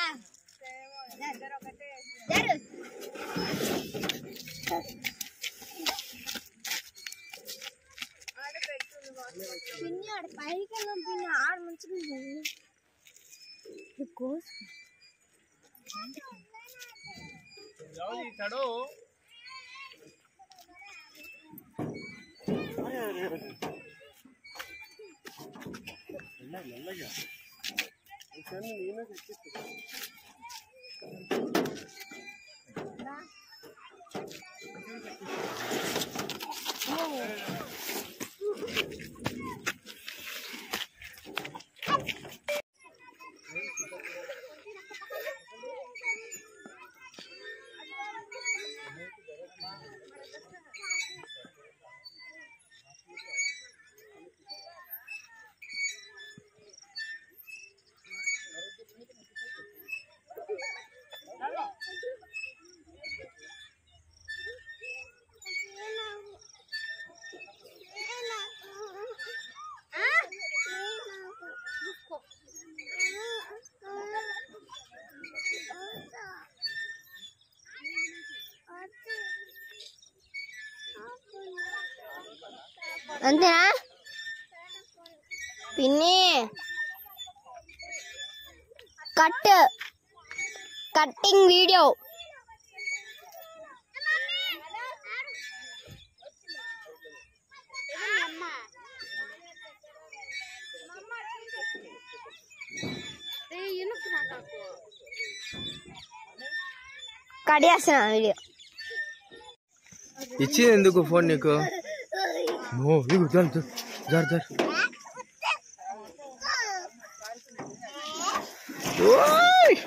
జరు. పిన్ని ఆడ పైకి వెళ్ళాం పిన్ని ఆడ మంచిగా ఉంది. ఇది కోసు. అంతేనా పిన్ని కట్ కట్టింగ్ వీడియో కట్ చేస్తున్నా వీడియో ఇచ్చింది ఎందుకు ఫోన్ నీకు ఓ ఇగు జర్ జర్ జర్ జర్ ఓయ్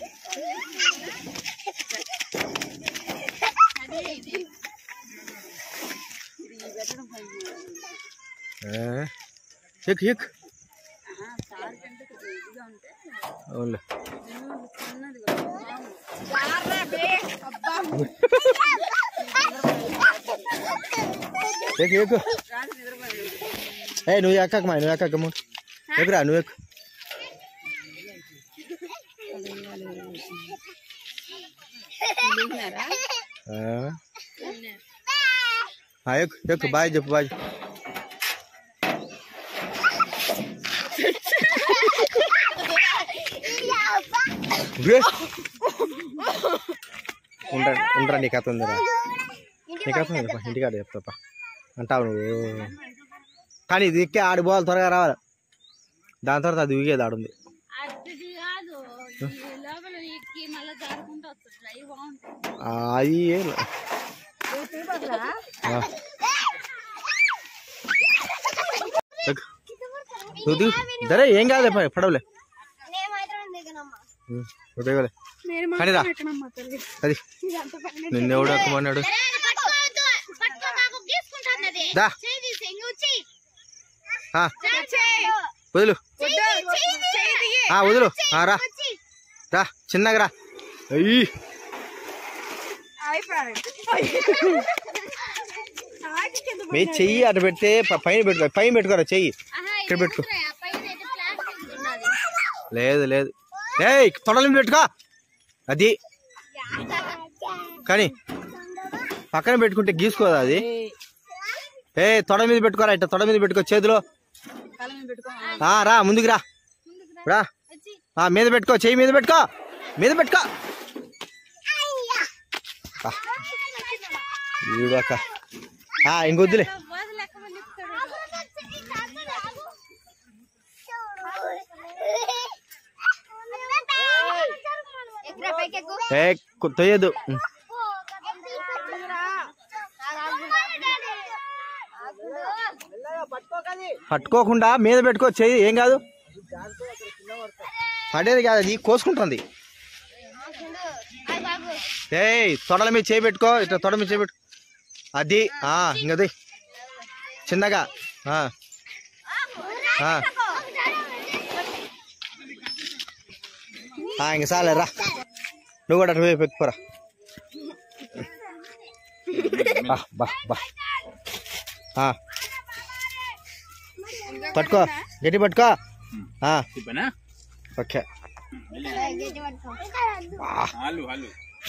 ఏ, ఎక్కు ఎక్కు అవునులే ఎక్కు ఎక్కు ఏ నువ్వు ఎక్కకమా నువ్వు ఎక్కకమ్మ ఎక్కురా నువ్వు ఎక్కు ఆ? ఆ, ఎక్కు ఎక్కు బాయ్ చెప్పు బాయ్ చెప్పు. ఏ? ఉండరా ఉండరా నీ కథ ఉందిరా నీ కథ ఉంది ఇంటికాడ చెప్తా అంటావు నువ్వు కానీ ఇది ఎక్కి ఆడి పోవాలి త్వరగా రావాలి దాని తర్వాత అది ఊగేది ఆడుంది ఆ, అది ఏం లే. ఆ. ఎక్కు. నువ్వు దిగు. సరే ఏం కాదులే ప- పడవలే నేను మాత్రం దిగనమ్మా ఉం, నువ్వు దిగలే కానీ రా అది నిన్ను ఎవడు అక్కమన్నాడు దా ఆ, వదులు ఆ, వదులు ఆ, రా రా చిన్నగా రా అయ్యి మీ చెయ్యి అటు పెడితే ప- పైన పెట్టుకో పైన పెట్టుకోరా చెయ్యి ఇక్కడ పెట్టుకో లేదు లేదు ఏ తొడల మీద పెట్టుకో అది కానీ పక్కన పెట్టుకుంటే గీసుకోదా అది ఏ తొడ మీద పెట్టుకోరా ఇట్ట తొడ మీద పెట్టుకో చేతిలో ఆ, రా ముందుకు రా రా ఆ, మీద పెట్టుకో చెయ్యి మీద పెట్టుకో మీద పెట్టుకో ఆ. ఈడొక ఆ, ఇంకొద్దులే ఎక్కురా పైకి ఎక్కు ఏ కు- తొయ్యదు ఉం. పట్టుకోకుండా మీద పెట్టుకో చెయ్యి ఏం కాదు పడేది కాదు అది కోసుకుంటుంది ఏయ్ తొడల మీద చేయి పెట్టుకో ఇట్లా తొడ మీద చేయి పెట్టు అది ఆ ఇంకది చిన్నగా ఆ, ఆ. ఆ, ఇంక చాలే రా నువ్వు కూడా నువ్వే పెట్టుకోరా బా బా బా ఆ. పట్టుకో గట్టి పట్టుకో ఆ, ఓకే గట్టి పట్టుకో వా. హాలు హాలు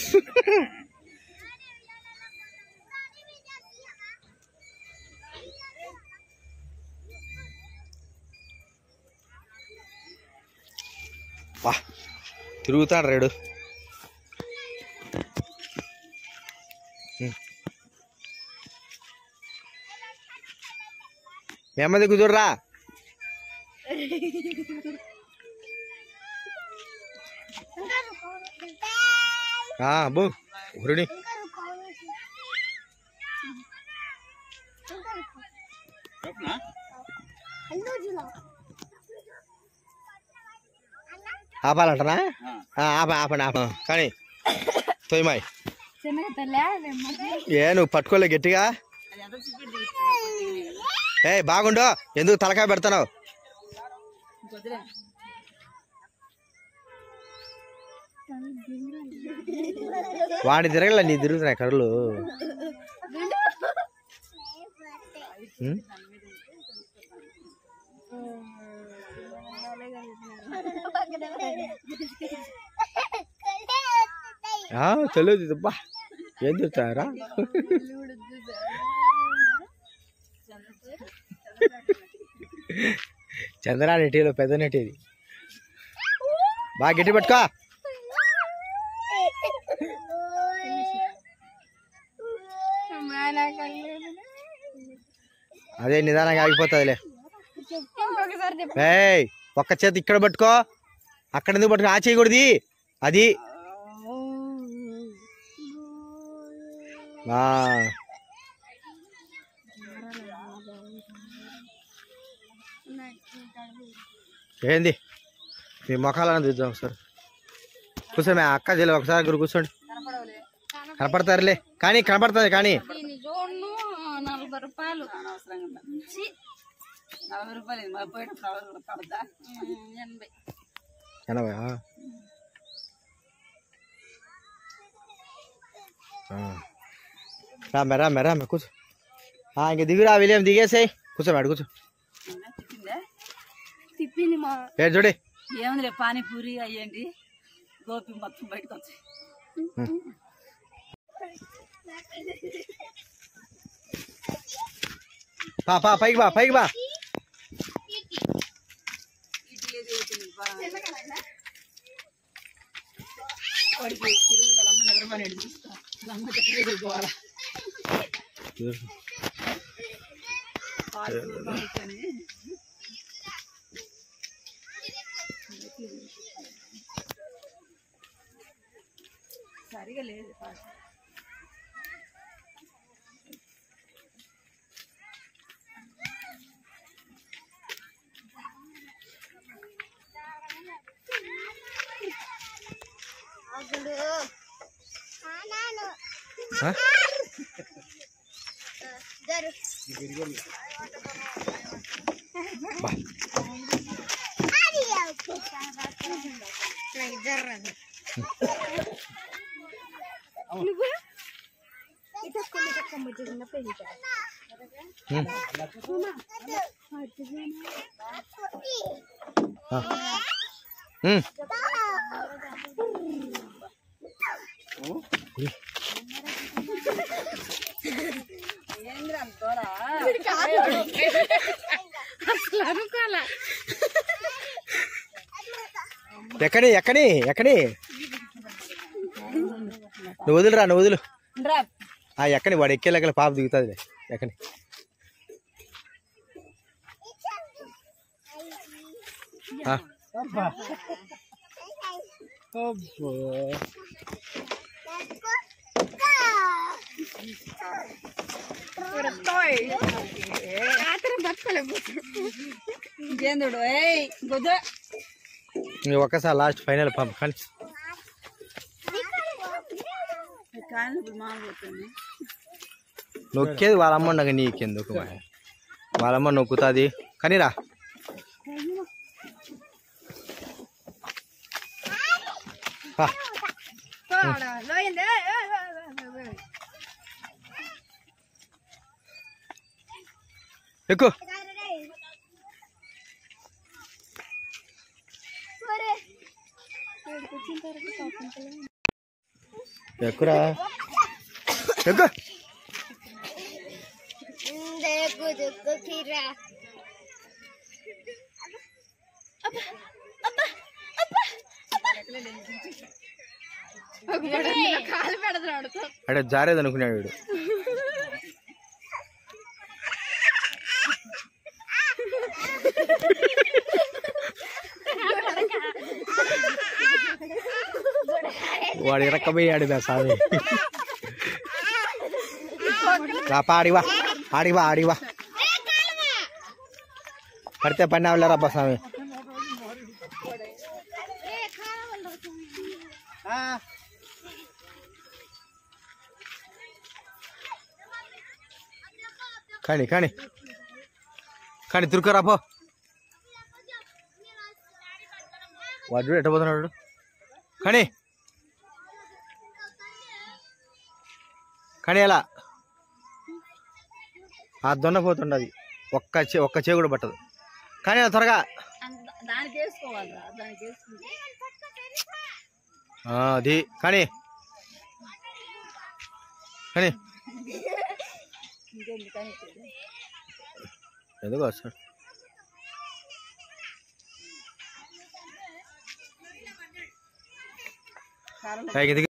వా తిరుగుతాడు రేడు మీ అమ్మ దగ్గర చూడరా ఆ, అబ్బో ఉరుని చెప్పనా ఆపాలంటనా ఆ. ఆ, ఆప ఆపండి ఆప కానీ తొయ్యమాయి చిన్నగా తల్లి ఏ నువ్వు పట్టుకోలే గట్టిగా ఏ బాగుండు ఎందుకు తలకాయ పెడతావు వాడిని తిరగల నీ తిరుగుతున్నాయి కర్రలు ఉం? ఆ, తెలియదు బా ఏం తిరుగుతారా చంద్రా నెటీలో పెద్ద నెటీది బాగా గట్టి పట్టుకో అదే నిదానంగా ఆగిపోతుందిలే ఇంకొకసారి చెప్పు ఏయ్ ఒక్క చేతి ఇక్కడ పట్టుకో అక్కడ ఎందుకు పట్టుకో ఆ చేయకూడదు అది ఆ. ఏంది మీ ముఖాలను చూద్దాం ఒకసారి కూర్చోమే అక్క చెల్లి ఒకసారి ఇక్కడ కూర్చోండి కనపడతారులే కానీ కనపడుతుంది కానీ దీని జోడ్ను నలభై రూపాయలు ఛీ, నలభై రూపాయలు ఇది. మరి పోయేటప్పుడు నలభై రూపాయలు పడద్దా ఉమ్, ఎనభై ఎనభై ఆ. ఆ. రామ్మే రామ్మే రామ్మే కూర్చో ఆ, ఇంక దిగురా విలియం దిగేసాయి కూర్చో మేడం కూర్చో తిప్పిందే తిప్పింది మా ఏ చూడి ఏముందిలే పానీపూరి అయ్యండి గోపి మొత్తం బయటకు వచ్చాయి పా పా పైకి బా పైకి బా ఇటు ఏది అవుతుంది వాడికి ఈరోజు వాళ్ళ అమ్మ నిద్రపోయి నేను చూస్తా వాళ్ళ అమ్మ దగ్గర ఎదుర్కోవాలా పాలు పంపించని సరిగా లేదు పాలు అసలు ఆ? జరు బా. నాకు జర్రదు ఉమ్. ఆ. ఉమ్. ఏంద్రా అంతోరా అసలు అనుకోలే ఎక్కడి ఎక్కడి ఎక్కడి నువ్వు వదులురా నువ్వు వదులు రా ఆ ఎక్కడి వాడు ఎక్కేలెక్కల పాప దిగుతుంది ఎక్కడి ఆ. ఇంకేందుడు ఏయ్ గుద్ద ఇంక ఒక్కసారి లాస్ట్ ఫైనల్ పంప్ కానీ కానీ ఇప్పుడు మామూలు నొక్కేది వాళ్ళ అమ్మ ఉండగా నీకెందుకు మరి? వాళ్ళ అమ్మ నొక్కుతుంది కనీరా ఆ, ఎక్కు ఎక్కురా ఎక్కు దేకు దుక్కు కిరా కాలు పెడతాడు అంటే జారేది అనుకున్నాడు వీడు వాడు ఇరక్కబోయాడు బా స్వామి రా పా ఆడివా ఆడివా ఆడివా పడితే పని అవ్వలేరబ్బా స్వామి కానీ కానీ కానీ తిరుక్కరా పో వాడు చూడు ఎట్ట పోతున్నాడు కానీ కానీ ఎలా ఆ దొన్న పోతుండదు ఒక్క చే ఒక్క చే కూడా పట్టదు కానీ అలా త్వరగా దానికి వేసుకోవాలిరా దానికి వేసుకుంటే ఆ, అది కానీ కానీ ఇంకేంది కానీ ఎందుకు వస్తాడు కారం పైకి దిగు